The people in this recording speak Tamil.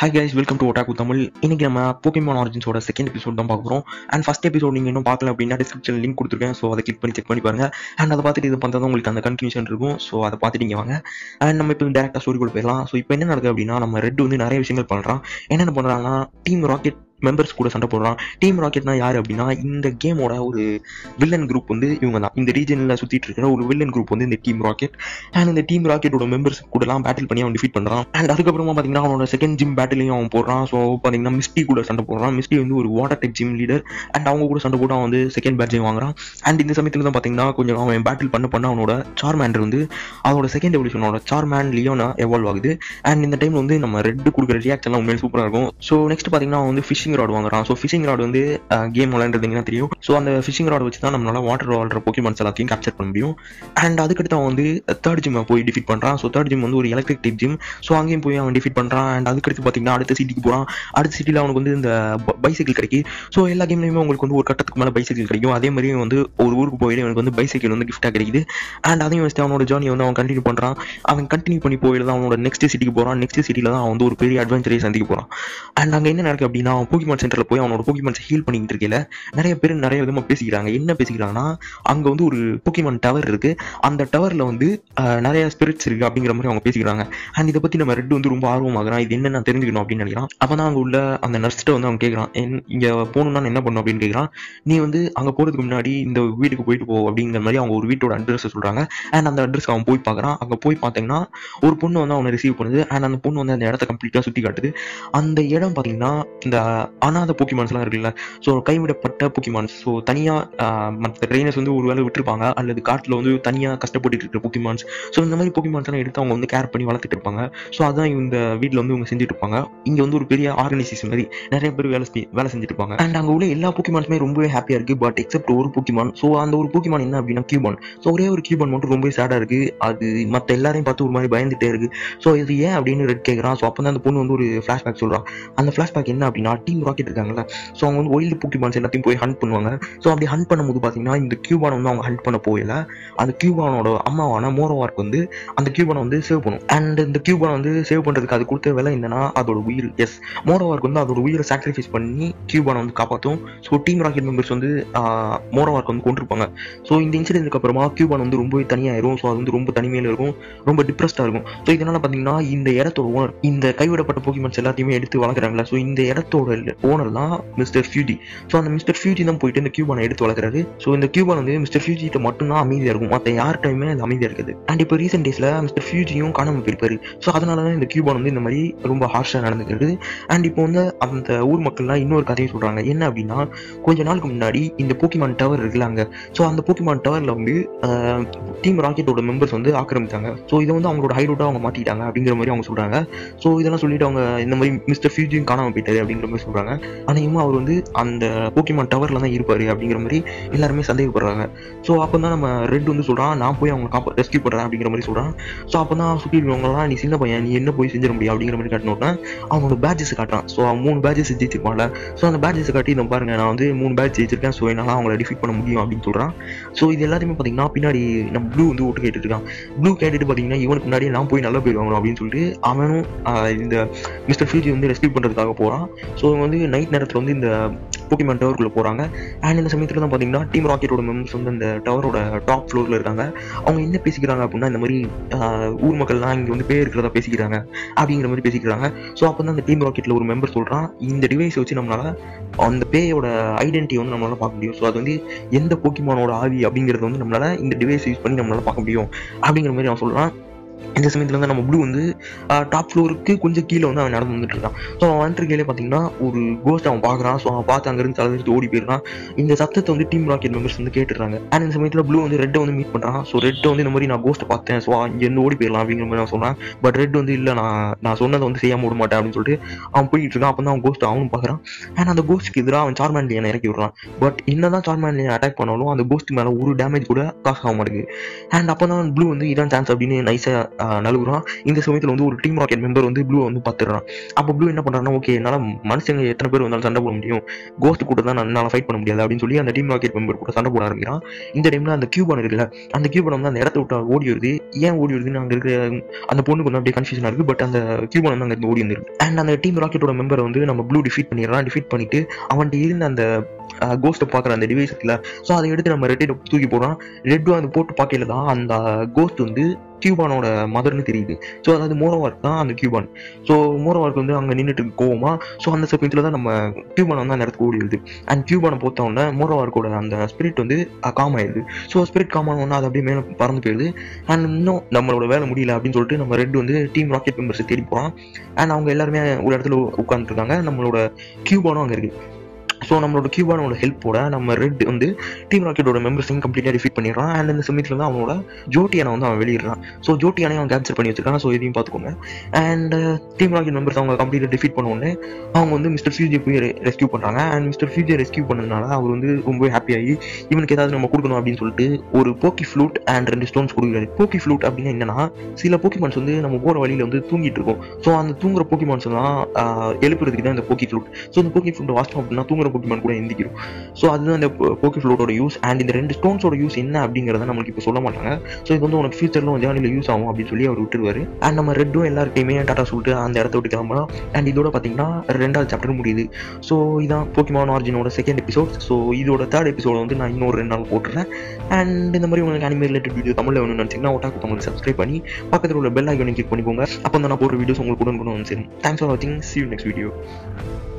hi guys welcome to otaku Tamil இன்னைக்கு நம்ம போக்கிமான் ஆரிஜின்ஸோட செகண்ட் எபிசோட் தான் பார்க்க போகிறோம் அண்ட் ஃபஸ்ட் எபிசோட் நீங்கள் இன்னும் பார்க்கல அப்படின்னா டிஸ்கிரிப்ஷன் லிங்க் கொடுத்துருக்கேன் ஸோ அதை கிளிக் பண்ணி செக் பண்ணி பாருங்க அண்ட் அதை பார்த்துட்டு இது பண்ணுறது உங்களுக்கு அந்த கன்ஃபியூஷன் இருக்கும் ஸோ அதை பார்த்துட்டு இங்கே வாங்க அண்ட் நம்ம இப்போ டேரக்டாக ஸ்டோரி கூட போயிடலாம் ஸோ இப்போ என்ன நடக்குது அப்படின்னா நம்ம ரெட் வந்து நிறைய விஷயங்கள் பண்ணுறான் என்னென்ன பண்ணுறாங்கன்னா டீம் ராக்கெட் மெம்பர்ஸ் கூட சண்டை போடுறான் டீம் ராக்கெட்னா யார் அப்படின்னா இந்த கேமோட ஒரு வில்லன் குரூப் வந்து இவங்க தான் இந்த ரீஜனில் சுற்றிட்டு இருக்கிற ஒரு வில்லன் குரூப் வந்து இந்த டீம் ராக்கெட் அண்ட் இந்த டீம் ராக்கெட்டோட மெம்பர்ஸ் கூடலாம் பேட்டில் பண்ணி அவன் டிஃபீட் பண்ணுறான் அண்ட் அதுக்கப்புறமா பார்த்தீங்கன்னா அவனோட செகண்ட் ஜிம் பேட்டிலையும் அவன் போடுறான் ஸோ பார்த்தீங்கன்னா மிஸ்டி கூட சண்டை போடுறான் மிஸ்டி வந்து ஒரு water type gym leader and அவங்க கூட சண்டை போட்டு அவன் வந்து செகண்ட் பேட்சையும் வாங்குறான் அண்ட் இந்த சமயத்தில் தான் பார்த்தீங்கன்னா கொஞ்சம் அவன் பேட்டில் பண்ண பண்ண அவனோட சார்மேண்டர் வந்து அவனோட செகண்ட் எவல்யூஷனோட சார்மேன் லியோனா எவால்வ் ஆகுது அண்ட் இந்த டைம் வந்து நம்ம ரெட் கொடுக்குற ரியாக்ட் எல்லாம் உண்மையிலே சூப்பராக இருக்கும் ஸோ நெக்ஸ்ட் பார்த்தீங்கன்னா அவன் வந்து ஃபிஷிங் ராட் வாங்குறான் ஸோ ஃபிஷிங் ராட் வந்து கேம் விளையாண்டுருந்தீங்கன்னா தெரியும் ஸோ அந்த ஃபிஷிங் ராட் வச்சு தான் நம்மளால வாட்டர் வாழ்ற போக்கிமான்ஸ் எல்லாத்தையும் கேப்சர் பண்ண முடியும் அண்ட் அதுக்கடுத்து அவன் வந்து தேர்ட் ஜிம்மை போய் டிஃபீட் பண்ணுறான் ஸோ தேர்ட் ஜிம் வந்து ஒரு எலக்ட்ரிக் டைப் ஜிம் ஸோ அங்கேயும் போய் அவன் டிஃபீட் பண்ணுறான் அண்ட் அதுக்கடுத்து பார்த்தீங்கன்னா அடுத்த சிட்டிக்கு போகிறான் அடுத்த சிட்டியில் அவனுக்கு வந்து இந்த பைசைக்கிள் கிடைக்கும் ஸோ எல்லா கேம்லையுமே உங்களுக்கு வந்து ஒரு கட்டத்துக்கு மேலே பைசைக்கிள் கிடைக்கும் அதே மாதிரி வந்து ஒரு ஊருக்கு போயிட்டு அவனுக்கு வந்து பைசைக்கிள் வந்து கிஃப்ட்டாக கிடைக்குது அண்ட் அதையும் வச்சு அவனோட ஜேர்னி வந்து அவன் கண்டினியூ பண்ணுறான் அவன் கண்டினியூ பண்ணி போயிட்டு தான் அவனோட நெக்ஸ்ட் சிட்டிக்கு போகிறான் நெக்ஸ்ட் சிட்டியில் தான் அவன் வந்து ஒரு பெரிய அட்வென்ச்சரை சந்திக்க போகிறான் அண்ட் அங்கே என்ன நடக்குது அப்படின்னா அவன் போக்கிமான் சென்டரில் போய் அவனோட போக்கிமான்ஸ் ஹீல் பண்ணிக்கிட்டு இருக்கையில நிறைய பேர் நிறைய விதமாக பேசிக்கிறாங்க என்ன பேசிக்கிறாங்கன்னா அங்கே வந்து ஒரு போக்கிமான் டவர் இருக்கு அந்த டவரில் வந்து ஆஹ், நிறைய ஸ்பிரிட்ஸ் இருக்கு அப்படிங்கிற மாதிரி அவங்க பேசிக்கிறாங்க அண்ட் இதை பற்றி நம்ம ரெட் வந்து ரொம்ப ஆர்வமாகறான் இது என்ன நான் தெரிஞ்சுக்கணும் அப்படின்னு நினைக்கிறான் அப்போ தான் அங்கே உள்ள அந்த நர்ஸ்கிட்ட வந்து அவன் கேட்குறான் என் இங்கே போகணும்னா நான் என்ன பண்ணும் அப்படின்னு கேட்குறான் நீ வந்து அங்கே போகிறதுக்கு முன்னாடி இந்த வீட்டுக்கு போயிட்டு போ அப்படிங்கிற மாதிரி அவங்க ஒரு வீட்டோட அட்ரஸ் சொல்கிறாங்க அண்ட் அந்த அட்ரஸ் அவன் போய் பார்க்குறான் அங்கே போய் பார்த்தீங்கன்னா ஒரு பொண்ணு வந்து அவனை ரிசீவ் பண்ணுது அண்ட் அந்த பொண்ணு வந்து அந்த இடத்த கம்ப்ளீட்டாக சுற்றி காட்டுது அந்த இடம் பார்த்தீங்கன்னா இந்த அனாத போக்கிமான்ஸ்லாம் இருக்குல்ல ஸோ கைவிடப்பட்ட போக்கிமான்ஸ் ஸோ தனியாக மற்ற ட்ரெயினர்ஸ் வந்து ஒரு வேளை விட்டுருப்பாங்க அல்லது காட்டில் வந்து தனியாக கஷ்டப்பட்டுட்டு இருக்கிற போக்கிமான்ஸ் ஸோ இந்த மாதிரி போக்கிமான்ஸ் எல்லாம் எடுத்து அவங்க வந்து கேர் பண்ணி வளர்த்துட்டு இருப்பாங்க ஸோ அதான் இந்த வீட்டில் வந்து இவங்க செஞ்சுட்டு இருப்பாங்க இங்கே வந்து ஒரு பெரிய ஆர்கனைசேஷன் மாதிரி நிறைய பேர் வேலை செஞ்சு வேலை செஞ்சுட்டு இருப்பாங்க அண்ட் அங்கே உள்ள எல்லா போக்கிமான்ஸுமே ரொம்பவே ஹாப்பியாக இருக்குது பட் எக்ஸப்ட் ஒரு போக்கிமான் ஸோ அந்த ஒரு போக்கிமான் என்ன அப்படின்னா கியூபான் ஸோ ஒரே ஒரு கியூபான் மட்டும் ரொம்பவே சேடாக இருக்குது அது மற்ற எல்லாரையும் பார்த்து ஒரு மாதிரி பயந்துட்டே இருக்கு ஸோ இது ஏன் அப்படின்னு ரெட் கேட்குறான் ஸோ அப்போ தான் அந்த பொண்ணு வந்து ஒரு ஃப்ளாஷ்பேக் சொல்கிறான் அந்த ஃப்ளாஷ்பேக் என்ன அப்படின்னா டீம் ராக்கெட் இருக்காங்கல்ல ஸோ அவங்க வந்து ஒயில்டு போக்கிமான்ஸ் எல்லாத்தையும் போய் ஹண்ட் பண்ணுவாங்க ஸோ அப்படி ஹண்ட் பண்ணும்போது பார்த்தீங்கன்னா இந்த கியூபான் வந்து அவங்க ஹண்ட் பண்ண போயில அந்த கியூபானோட அம்மாவான மோரோவார்க்கு வந்து அந்த கியூபானை வந்து சேவ் பண்ணும் அண்ட் இந்த கியூபானை வந்து சேவ் பண்ணுறதுக்கு அது கொடுத்த விலை என்னன்னா அதோட உயிர் எஸ் மோரோவார்க்கு வந்து அதோட உயிரை சாக்ரிஃபைஸ் பண்ணி கியூபானை வந்து காப்பாற்றும் ஸோ டீம் ராக்கெட் மெம்பர்ஸ் வந்து மோரோவார்க்கு வந்து கொண்டிருப்பாங்க ஸோ இந்த இன்சிடென்ட்க்கு அப்புறமா கியூபான் வந்து ரொம்பவே தனியாயிரும் ஸோ அது வந்து ரொம்ப தனிமையில் இருக்கும் ரொம்ப டிப்ரெஸ்டாக இருக்கும் ஸோ இதனால பார்த்தீங்கன்னா இந்த இடத்தோட ஓனர் இந்த கைவிடப்பட்ட போக்கிமான்ஸ் எல்லாத்தையுமே எடுத்து வளர்க்குறாங்களா ஸோ இந்த இடத்தோட ஓனர் தான் மிஸ்டர் ஃபியூஜி ஸோ அந்த மிஸ்டர் ஃபியூஜி தான் போயிட்டு இந்த கியூபானை எடுத்து வளர்க்குறாரு ஸோ இந்த கியூபான் வந்து மிஸ்டர் ஃபியூஜிட்ட மட்டும்தான் அமைதியாக இருக்கும் மற்ற யார்கிட்டயுமே அது அமைதியாக இருக்குது அண்ட் இப்போ ரீசெண்ட் டேஸில் மிஸ்டர் ஃபியூஜியும் காணாமல் போயிருப்பாரு ஸோ அதனால தான் இந்த கியூபான் வந்து இந்த மாதிரி ரொம்ப ஹார்ஷாக நடந்துக்கிறது அண்ட் இப்போ வந்து அந்த ஊர் மக்கள்லாம் இன்னொரு கதையை சொல்கிறாங்க என்ன அப்படின்னா கொஞ்ச நாளுக்கு முன்னாடி இந்த போக்கிமான் டவர் இருக்குல்ல அங்கே ஸோ அந்த போக்கிமான் டவரில் வந்து டீம் ராக்கெட்டோட மெம்பர்ஸ் வந்து ஆக்கிரமித்தாங்க ஸோ இதை வந்து அவங்களோட ஹைரோட்டாக அவங்க மாட்டிட்டாங்க அப்படிங்கிற மாதிரி அவங்க சொல்கிறாங்க ஸோ இதெல்லாம் சொல்லிட்டு அவங்க இந்த மாதிரி மிஸ்டர் ஃபியூஜியும் காணாமல் போயிட்டாரு அப்படிங்கிற மாதிரி சொல்கிறாங்க அநேகமாக அவர் வந்து அந்த போக்கிமான் டவரில் தான் இருப்பார் அப்படிங்கிற மாதிரி எல்லாருமே சந்தேகப்படுறாங்க ஸோ அப்போ தான் நம்ம ரெட் வந்து சொல்கிறான் நான் போய் அவங்க காப்பா ரெஸ்கியூ பண்ணுறேன் அப்படிங்கிற மாதிரி சொல்கிறான் ஸோ அப்போ தான் சுற்றி இருக்கவங்களாம் நீ சின்ன பையன் நீ என்ன போய் செஞ்சிட முடியும் அப்படிங்கிற மாதிரி காட்டினோன்னா அவனோட பேட்சஸ் காட்டுறான் ஸோ அவன் மூணு பேட்சஸ் ஜெயிச்சிருப்பான்ல ஸோ அந்த பேட்சஸ் காட்டி இந்த பாருங்க நான் வந்து மூணு பேட்ச் ஜெயிச்சிருக்கேன் ஸோ என்னால் அவங்கள டிஃபீட் பண்ண முடியும் அப்படின்னு சொல்கிறான் ஸோ இது எல்லாத்தையுமே பார்த்தீங்கன்னா பின்னாடி நம்ம ப்ளூ வந்து ஓட்டு கேட்டுட்டு இருக்கான் ப்ளூ கேட்டுட்டு பார்த்தீங்கன்னா இவனுக்கு முன்னாடியே நான் போய் நல்லா பேர் வாங்கணும் அப்படின்னு சொல்லிட்டு அவனும் ஆஹ், இந்த மிஸ்டர் ஃபியூஜி வந்து ரெஸ்கியூ பண்ணுறதுக்காக போகிறான் ஸோ இவங்க வந்து நைட் நேரத்தில் வந்து இந்த போக்கிமான் டவருக்குள்ளே போகிறாங்க அண்ட் இந்த சமயத்தில் தான் பார்த்தீங்கன்னா டீம் ராக்கெட்டோட மெம்பர்ஸ் வந்து அந்த டவரோட டாப் ஃப்ளோரில் இருக்காங்க அவங்க என்ன பேசிக்கிறாங்க அப்படின்னா இந்த மாதிரி ஆஹ், ஊர் மக்கள்லாம் இங்கே வந்து பேர் இருக்கிறதா பேசிக்கிறாங்க அப்படிங்கிற மாதிரி பேசிக்கிறாங்க ஸோ அப்போ தான் அந்த டீம் ராக்கெட்டில் ஒரு மெம்பர் சொல்கிறான் இந்த டிவைஸ் வச்சு நம்மளால அந்த பேயோட ஐடென்டிட்டி வந்து நம்மளால பார்க்க முடியும் ஸோ அது வந்து எந்த போக்கிமானோட ஆவி அப்படிங்கிறது வந்து நம்மளால இந்த டிவைஸ் யூஸ் பண்ணி நம்மளால பார்க்க முடியும் அப்படிங்கிற மாதிரி அவன் சொல்கிறான் இந்த சமயத்தில் வந்து நம்ம ப்ளூ வந்து டாப் ஃப்ளோருக்கு கொஞ்சம் கீழே வந்து அவன் நடந்து வந்துட்டு இருக்கான் ஸோ அவன் வந்துட்டு கீழே பார்த்தீங்கன்னா ஒரு கோஸ்ட் அவன் பார்க்குறான் ஸோ அவன் பார்த்து அங்கேருந்து தலைவரித்து ஓடி போயிடுறான் இந்த சத்தத்தை வந்து டீம் ராக்கெட் மெம்பர்ஸ் வந்து கேட்டுறாங்க அண்ட் இந்த சமயத்தில் ப்ளூ வந்து ரெட்டை வந்து மீட் பண்ணுறான் ஸோ ரெட்டை வந்து இந்த மாதிரி நான் கோஸ்ட்டை பார்த்தேன் ஸோ இங்கேருந்து ஓடி போயிடலாம் அப்படிங்கிற மாதிரி நான் சொன்னேன் பட் ரெட் வந்து இல்லை நான் நான் சொன்னதை வந்து செய்யாம விட மாட்டேன் அப்படின்னு சொல்லிட்டு அவன் போயிட்டு இருக்கான் அப்போ தான் அவன் கோஸ்ட் அவனும் பார்க்குறான் அண்ட் அந்த கோஸ்ட்டுக்கு எதிராக அவன் சார்மேன் லியனை இறக்கி விடுறான் பட் என்னதான் சார்மேன் லியனை அட்டாக் பண்ணாலும் அந்த கோஸ்ட் மேலே ஒரு டேமேஜ் கூட காசு ஆக மாட்டேங்குது அண்ட் அப்போ தான் ப்ளூ வந்து இதான் சான்ஸ் அப்படின்னு நைஸாக ஆஹ், நழுவுறான் இந்த சமயத்தில் வந்து ஒரு டீம் ராக்கெட் மெம்பர் வந்து ப்ளூ வந்து பார்த்துடுறான் அப்போ ப்ளூ என்ன பண்ணுறான்னா ஓகே என்னால் மனுஷங்க எத்தனை பேர் வந்தாலும் சண்டை போட முடியும் கோஸ்ட் கூட தான் என்னால் ஃபைட் பண்ண முடியாது அப்படின்னு சொல்லி அந்த டீம் ராக்கெட் மெம்பர் கூட சண்டை போட ஆரம்பிக்கிறான் இந்த டைமில் அந்த கியூபான் இருக்குல்ல அந்த கியூபான் வந்து அந்த இடத்த விட்டு ஓடி வருது ஏன் ஓடி வருதுன்னு அங்கே இருக்கிற அந்த பொண்ணுக்கு வந்து அப்படியே கன்ஃபியூஷனாக இருக்குது பட் அந்த கியூபான் வந்து அங்கே ஓடி வந்துருக்கு அண்ட் அந்த டீம் ராக்கெட்டோட மெம்பரை வந்து நம்ம ப்ளூ டிஃபீட் பண்ணிடுறான் டிஃபீட் பண்ணிட்டு அவன்கிட்ட இருந்த அந்த கோஸ்ட்டை பார்க்குற அந்த டிவைஸ் இருக்குல்ல ஸோ அதை எடுத்து நம்ம ரெட்டை தூக்கி போடுறான் ரெட்டும் அது போட்டு பார்க்கல தான் அந்த கோஸ்ட் வந்து கியூபானோட மதர்னு தெரியுது ஸோ அதாவது மோரோவார்க் தான் அந்த கியூபான் ஸோ மோரோவார்க் வந்து அங்கே நின்றுட்டு கோவமா ஸோ அந்த சமயத்தில் தான் நம்ம கியூபான் வந்து அந்த இடத்துக்கு ஓடி வருது அண்ட் கியூபானை பார்த்த உடனே மோரோவார்க்கோட அந்த ஸ்பிரிட் வந்து காம் ஆயிடுது ஸோ ஸ்பிரிட் காம் ஆனோன்னா அது அப்படியே மேலே பறந்து போயிடுது அண்ட் இன்னும் நம்மளோட வேலை முடியல அப்படின்னு சொல்லிட்டு நம்ம ரெட் வந்து டீம் ராக்கெட் மெம்பர்ஸை தேடி போகிறோம் அண்ட் அவங்க எல்லாருமே ஒரு இடத்துல உட்காந்துருக்காங்க நம்மளோட கியூபானும் அங்கே இருக்குது ஸோ நம்மளோட கியூபானோட ஹெல்ப்போட நம்ம ரெட் வந்து டீம் ராக்கெட்டோட மெம்பர்ஸையும் கம்ப்ளீட்டாக டிஃபீட் பண்ணிடுறான் அண்ட் இந்த சமயத்தில் தான் அவனோட ஜோட்டியானை வந்து அவன் வெளியிடுறான் ஸோ ஜோட்டியானை அவன் கேப்சர் பண்ணி வச்சிருக்கான் ஸோ இதையும் பார்த்துக்கோங்க அண்ட் டீம் ராக்கெட் மெம்பர்ஸ் அவங்க கம்ப்ளீட்டாக டிஃபீட் பண்ண உடனே அவங்க வந்து மிஸ்டர் ஃபியூஜே போய் ரெஸ்கியூ பண்ணுறாங்க அண்ட் மிஸ்டர் ஃபியூஜே ரெஸ்கியூ பண்ணதுனால அவர் வந்து ரொம்ப ஹாப்பியாகி இவனுக்கு ஏதாவது நம்ம கொடுக்கணும் அப்படின்னு சொல்லிட்டு ஒரு போக்கி ஃப்ளூட் அண்ட் ரெண்டு ஸ்டோன்ஸ் கொடுக்குறாரு போக்கி ஃப்ளூட் அப்படின்னு என்னன்னா சில போக்கிமான்ஸ் வந்து நம்ம போகிற வழியில் வந்து தூங்கிட்டு இருக்கோம் ஸோ அந்த தூங்குற போக்கிமான்ஸ் எல்லாம் ஆஹ், எழுப்புறதுக்கு தான் இந்த போக்கி ஃப்ளூட் ஸோ இந்த போக்கி ஃப்ளூட் வாஸ்டம் அப்படின்னா தூங்குற போக்கிமான் கூட எந்திக்கிறோம் ஸோ அதுதான் இந்த போக்கி ஃப்ளூட்டோட யூஸ் அண்ட் இந்த ரெண்டு ஸ்டோன்ஸோட யூஸ் என்ன அப்படிங்கிறத நம்மளுக்கு இப்போ சொல்ல மாட்டாங்க ஸோ இது வந்து உனக்கு ஃபியூச்சரில் ஜேர்னியில் யூஸ் ஆகும் அப்படின்னு சொல்லி அவர் விட்டுருவாரு அண்ட் நம்ம ரெட்டும் எல்லாருக்கையுமே டாட்டா சொல்லிட்டு அந்த இடத்த விட்டு கிளம்பலாம் அண்ட் இதோட பார்த்தீங்கன்னா ரெண்டாவது சாப்டர் முடியுது ஸோ இதான் போக்கிமான் ஆரிஜினோட செகண்ட் எபிசோட் ஸோ இதோட தேர்ட் எபிசோட வந்து நான் இன்னொரு ரெண்டு நாள் போட்டுறேன் அண்ட் இந்த மாதிரி உங்களுக்கு அனிமே ரிலேட்டட் வீடியோ தமிழில் வேணும்னு நினச்சிங்கன்னா ஒட்டாக்கு தமிழ் சப்ஸ்கிரைப் பண்ணி பக்கத்தில் உள்ள பெல் ஐக்கனை கிளிக் பண்ணிக்கோங்க அப்போ தான் நான் போடுற வீடியோஸ் உங்களுக்கு உடனுக்குடன் வந்து சேரும் தேங்க்ஸ் ஃபார் வாட்சிங் சி யூ நெக்ஸ்ட் வீடியோ